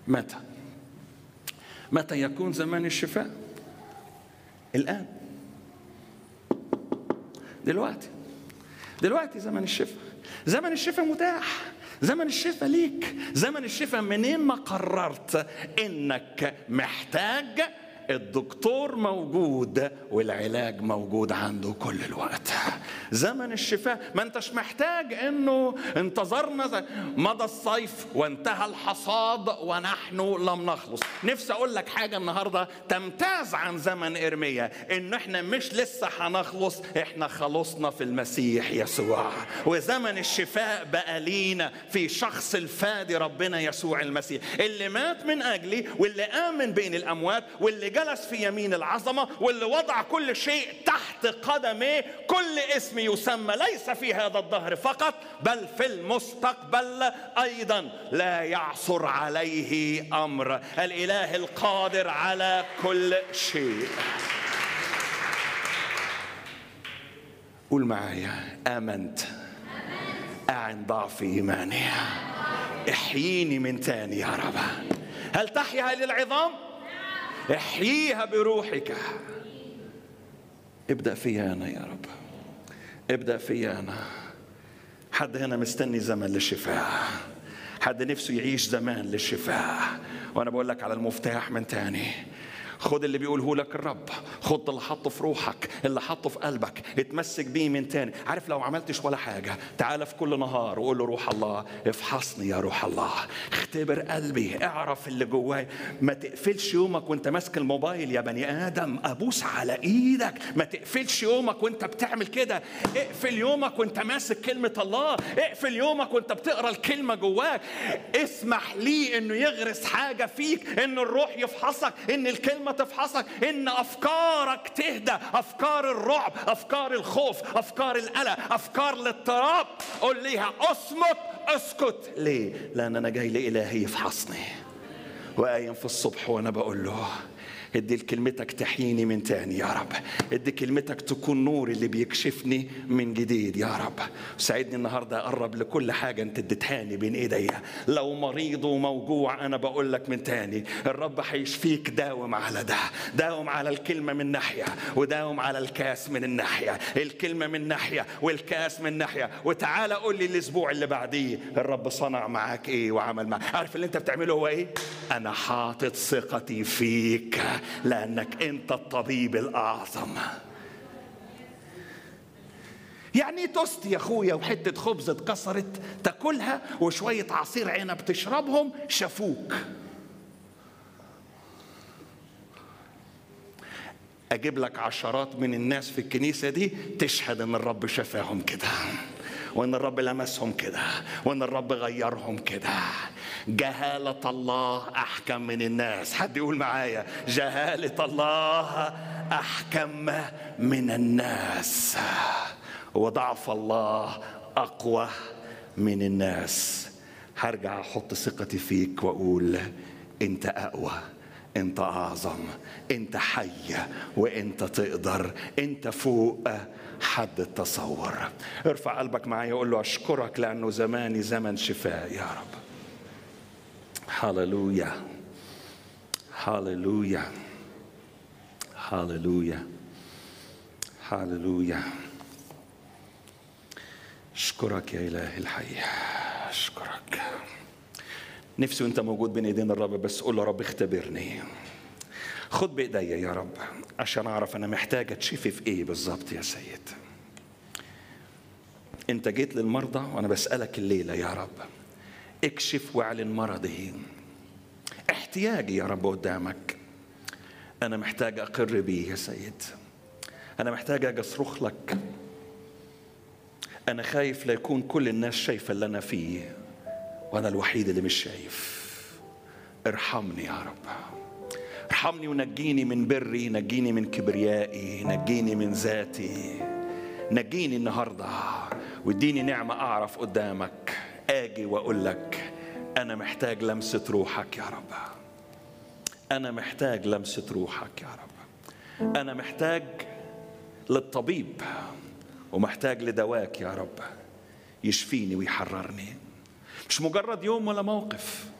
متى متى يكون زمان الشفاء الآن دلوقتي دلوقتي زمن الشفاء زمن الشفاء متاح زمن الشفاء ليك زمن الشفاء منين ما قررت انك محتاج الدكتور موجود والعلاج موجود عنده كل الوقت زمن الشفاء ما انتش محتاج انه انتظرنا مضى الصيف وانتهى الحصاد ونحن لم نخلص نفسي اقول لك حاجه النهارده تمتاز عن زمن ارميا ان احنا مش لسه هنخلص احنا خلصنا في المسيح يسوع وزمن الشفاء بقى لينا في شخص الفادي ربنا يسوع المسيح اللي مات من اجلي واللي امن بين الاموات واللي جلس في يمين العظمه واللي وضع كل شيء تحت قدميه كل اسم يسمى ليس في هذا الدهر فقط بل في المستقبل ايضا لا يعثر عليه امر الاله القادر على كل شيء قول معايا امنت اعن ضعف ايماني احييني من تاني يا رب هل تحيا هذه العظام احييها بروحك ابدا فيا انا يا رب ابدا فيا انا حد هنا مستني زمن للشفاء حد نفسه يعيش زمان للشفاء وانا بقول لك على المفتاح من تاني خد اللي بيقوله لك الرب خد اللي حطه في روحك اللي حطه في قلبك اتمسك بيه من تاني عارف لو عملتش ولا حاجة تعال في كل نهار وقول له روح الله افحصني يا روح الله اختبر قلبي اعرف اللي جواي ما تقفلش يومك وانت ماسك الموبايل يا بني ادم ابوس على ايدك ما تقفلش يومك وانت بتعمل كده اقفل يومك وانت ماسك كلمة الله اقفل يومك وانت بتقرا الكلمة جواك اسمح ليه انه يغرس حاجة فيك ان الروح يفحصك ان الكلمة تفحصك ان افكارك تهدى افكار الرعب افكار الخوف افكار القلق افكار الاضطراب قول ليها اصمت اسكت ليه لان انا جاي لالهي يفحصني وقايم في الصبح وانا بقول له ادي لكلمتك تحييني من تاني يا رب ادي كلمتك تكون نور اللي بيكشفني من جديد يا رب ساعدني النهارده اقرب لكل حاجه انت اديتهاني بين ايديا لو مريض وموجوع انا بقول لك من تاني الرب هيشفيك داوم على ده داوم على الكلمه من ناحيه وداوم على الكاس من الناحيه الكلمه من ناحيه والكاس من ناحيه وتعالى قول لي الاسبوع اللي بعديه الرب صنع معاك ايه وعمل معاك عارف اللي انت بتعمله هو ايه انا حاطط ثقتي فيك لانك انت الطبيب الاعظم يعني توست يا اخويا وحته خبز اتكسرت تاكلها وشويه عصير عنب تشربهم شافوك اجيب لك عشرات من الناس في الكنيسه دي تشهد ان الرب شفاهم كده وان الرب لمسهم كده وان الرب غيرهم كده جهالة الله أحكم من الناس حد يقول معايا جهالة الله أحكم من الناس وضعف الله أقوى من الناس هرجع أحط ثقتي فيك وأقول أنت أقوى أنت أعظم أنت حي وأنت تقدر أنت فوق حد التصور ارفع قلبك معايا وقول له أشكرك لأنه زماني زمن شفاء يا رب هللويا هللويا هللويا هللويا اشكرك يا الهي الحي اشكرك نفسي وانت موجود بين ايدين الرب بس قول له رب اختبرني خد بايديا يا رب عشان اعرف انا محتاج اتشفي في ايه بالظبط يا سيد انت جيت للمرضى وانا بسالك الليله يا رب اكشف واعلن مرضه احتياجي يا رب قدامك انا محتاج اقر بيه يا سيد انا محتاج اجي اصرخ لك انا خايف لا يكون كل الناس شايفه اللي انا فيه وانا الوحيد اللي مش شايف ارحمني يا رب ارحمني ونجيني من بري نجيني من كبريائي نجيني من ذاتي نجيني النهارده واديني نعمه اعرف قدامك اجي واقول لك انا محتاج لمسه روحك يا رب انا محتاج لمسه روحك يا رب انا محتاج للطبيب ومحتاج لدواك يا رب يشفيني ويحررني مش مجرد يوم ولا موقف